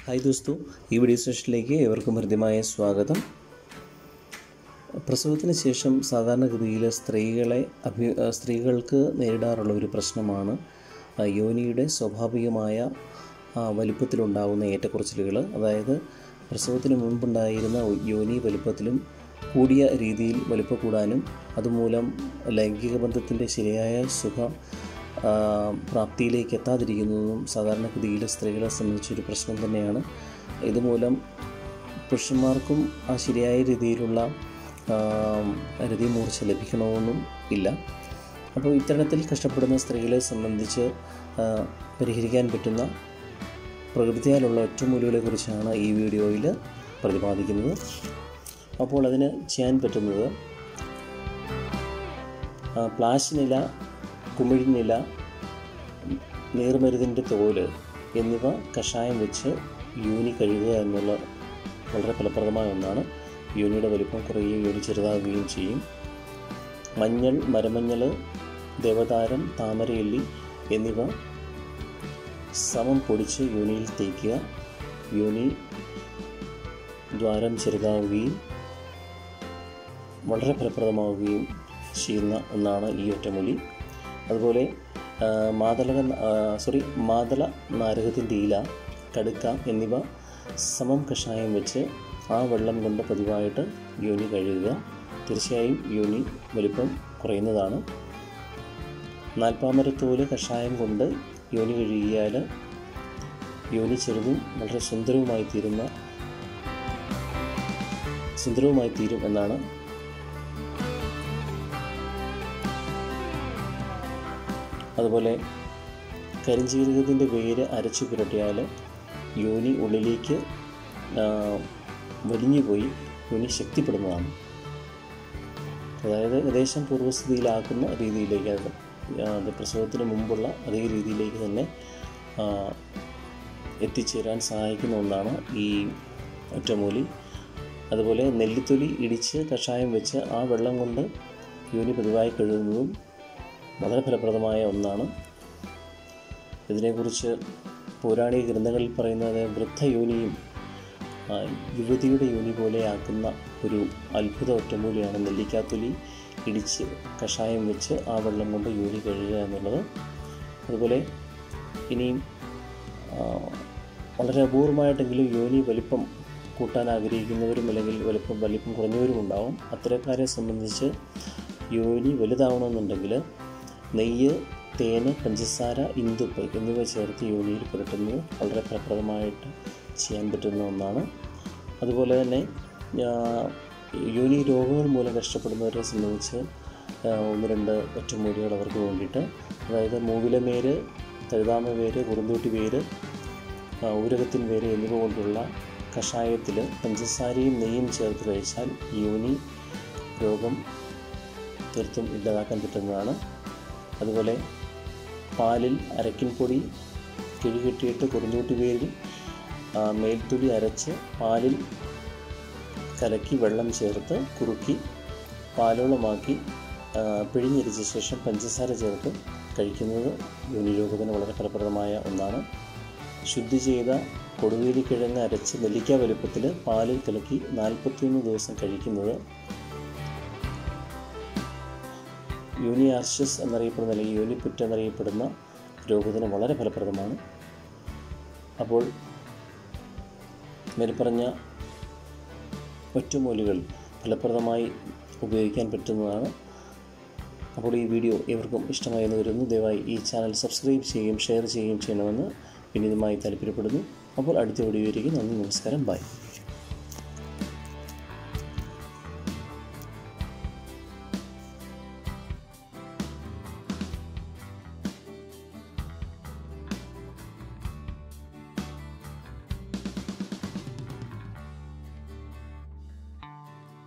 hi ദോസ്തു ഈ video സെഷനിലേക്ക് ഏവർക്കും ഹൃദ്യമായ സ്വാഗതം പ്രസവത്തിന് ശേഷം സാധാരണഗതിയിൽ സ്ത്രീകളെ അഭി സ്ത്രീകൾക്ക് നേരിടാറുള്ള ഒരു പ്രശ്നമാണ് ആ, യോനിയുടെ സ്വാഭാവികമായ ആ, വലിപ്പത്തിലുണ്ടാകുന്ന ഏറ്റക്കുറച്ചിലുകൾ അതായത് പ്രസവത്തിന് മുൻപുണ്ടായിരുന്ന യോനി വലിപ്പത്തിലും കൂടിയ രീതിയിൽ വലിപ്പം കൂടാനും അതുമൂലം ലൈംഗിക ബന്ധത്തിൻ്റെ ശരിയായ സുഖ ആ, പ്രാപ്തിയിലേക്ക് എത്താതിരിക്കുന്നതും സാധാരണഗതിയിൽ സ്ത്രീകളെ സംബന്ധിച്ചൊരു പ്രശ്നം തന്നെയാണ് ഇതുമൂലം പുരുഷന്മാർക്കും ആ ശരിയായ രീതിയിലുള്ള ആ, രതിമൂർച്ച ലഭിക്കണമെന്നും ഇല്ല അപ്പോൾ ഇത്തരത്തിൽ കഷ്ടപ്പെടുന്ന സ്ത്രീകളെ സംബന്ധിച്ച് ആ, പരിഹരിക്കാൻ പറ്റുന്ന പ്രകൃതിയാലുള്ള ഒറ്റമൂലികളെ കുറിച്ചാണ് ഈ വീഡിയോയിൽ പ്രതിപാദിക്കുന്നത് അപ്പോൾ അതിന് ചെയ്യാൻ പറ്റുന്നത് ആ, പ്ലാശിനില കുമിഴിനില നീർമരുതിൻ്റെ തോല് എന്നിവ കഷായം വെച്ച് യൂനി കഴുകുക എന്നുള്ള വളരെ ഫലപ്രദമായ ഒന്നാണ് യൂനിയുടെ വലിപ്പം കുറയുകയും യൂനി ചെറുതാകുകയും ചെയ്യും മഞ്ഞൾ മരമഞ്ഞൾ ദേവതാരം താമരയല്ലി എന്നിവ സമം പൊടിച്ച് യൂനിയിൽ തേക്കുക യൂനി ദ്വാരം ചെറുതാവുകയും വളരെ ഫലപ്രദമാവുകയും ചെയ്യുന്ന ഒന്നാണ് ഈ ഒറ്റമൂലി അതുപോലെ ആ, മാതളക ആ, സോറി മാതള നാരകത്തിൻ്റെ ഇല കടുക്ക എന്നിവ സമം കഷായം വെച്ച് ആ വെള്ളം കൊണ്ട് പതിവായിട്ട് യോനി കഴുകുക തീർച്ചയായും യോനി വലിപ്പം കുറയുന്നതാണ് നാൽപ്പാമരത്തോല് കഷായം കൊണ്ട് യോനി കഴുകിയാൽ യോനി ചെറുതും വളരെ സുന്ദരവുമായി തീരുന്ന സുന്ദരവുമായി തീരും എന്നാണ് അതുപോലെ കരിഞ്ജീരകത്തിൻ്റെ വേര് അരച്ചു പുരട്ടിയാൽ യോനി ഉള്ളിലേക്ക് ആ, വലിഞ്ഞു പോയി യോനി ശക്തിപ്പെടുന്നതാണ് അതായത് ഏകദേശം പൂർവ്വസ്ഥിതിയിലാക്കുന്ന രീതിയിലേക്ക് അത് ആ, അത് പ്രസവത്തിന് മുമ്പുള്ള അതേ രീതിയിലേക്ക് തന്നെ ആ, എത്തിച്ചേരാൻ സഹായിക്കുന്ന ഒന്നാണ് ഈ ഒറ്റമൂലി അതുപോലെ നെല്ലിത്തൊലി ഇടിച്ച് കഷായം വെച്ച് ആ വെള്ളം കൊണ്ട് യോനി പതിവായി കഴുകുന്നതും വളരെ ഫലപ്രദമായ ഒന്നാണ് ഇതിനെക്കുറിച്ച് പൗരാണിക ഗ്രന്ഥങ്ങളിൽ പറയുന്നത് വൃദ്ധയോനിയും ആ, യുവതിയുടെ യോനി പോലെയാക്കുന്ന ഒരു അത്ഭുത ഒറ്റമൂലിയാണ് നെല്ലിക്കാത്തൊലി ഇടിച്ച് കഷായം വെച്ച് ആ വെള്ളം കൊണ്ട് യോനി കഴുകുക എന്നുള്ളത് അതുപോലെ ഇനിയും ആ, വളരെ അപൂർവമായിട്ടെങ്കിലും യോനി വലിപ്പം കൂട്ടാൻ ആഗ്രഹിക്കുന്നവരും അല്ലെങ്കിൽ വലിപ്പം വലിപ്പം കുറഞ്ഞവരും ഉണ്ടാവും അത്തരക്കാരെ സംബന്ധിച്ച് യോനി വലുതാവണമെന്നുണ്ടെങ്കിൽ നെയ്യ് തേന് പഞ്ചസാര ഇന്ദുപ്പ് എന്നിവ ചേർത്ത് യോനിയിൽ പുരട്ടുന്നത് വളരെ ഫലപ്രദമായിട്ട് ചെയ്യാൻ പറ്റുന്ന ഒന്നാണ് അതുപോലെ തന്നെ ആ, യോനി രോഗങ്ങൾ മൂലം കഷ്ടപ്പെടുന്നവരെ സംബന്ധിച്ച് ആ, ഒന്ന് രണ്ട് ഒറ്റമൂലികൾ അവർക്ക് വേണ്ടിയിട്ട് അതായത് മൂവിലമേര് തഴുതാമ വേര് കുറുന്തൂട്ടി വേര് ആ, ഊരകത്തിൻ വേര് എന്നിവ കൊണ്ടുള്ള കഷായത്തിൽ പഞ്ചസാരയും നെയ്യും ചേർത്ത് കഴിച്ചാൽ യോനി രോഗം തീർത്തും ഇല്ലാതാക്കാൻ പറ്റുന്നതാണ് അതുപോലെ പാലിൽ അരക്കിൻ പൊടി കിഴികെട്ടിയിട്ട് കുറുന്തൂട്ടി വേരിൽ ആ, മേൽത്തുടി അരച്ച് പാലിൽ കലക്കി വെള്ളം ചേർത്ത് കുറുക്കി പാലോളമാക്കി ആ, പിഴിഞ്ഞരിച്ച ശേഷം പഞ്ചസാര ചേർത്ത് കഴിക്കുന്നത് യോനിരോഗത്തിന് വളരെ ഫലപ്രദമായ ഒന്നാണ് ശുദ്ധി ചെയ്ത കൊടുവേലിക്കിഴങ്ങ് അരച്ച് നെല്ലിക്ക വലുപ്പത്തിൽ പാലിൽ കലക്കി നാൽപ്പത്തിയൊന്ന് ദിവസം കഴിക്കുന്നത് യൂനി ആർഷ്യസ് എന്നറിയപ്പെടുന്ന അല്ലെങ്കിൽ യൂനിപ്പുറ്റ് എന്നറിയപ്പെടുന്ന രോഗത്തിന് വളരെ ഫലപ്രദമാണ് അപ്പോൾ മേൽപ്പറഞ്ഞ ഒറ്റമൂലികൾ ഫലപ്രദമായി ഉപയോഗിക്കാൻ പറ്റുന്നതാണ് അപ്പോൾ ഈ വീഡിയോ ഏവർക്കും ഇഷ്ടമായി എന്ന് വരുന്നു ദയവായി ഈ ചാനൽ സബ്സ്ക്രൈബ് ചെയ്യുകയും ഷെയർ ചെയ്യുകയും ചെയ്യണമെന്ന് വിനീതമായി താല്പര്യപ്പെടുന്നു അപ്പോൾ അടുത്ത വീഡിയോയിലേക്ക് നന്ദി നമസ്കാരം ബൈ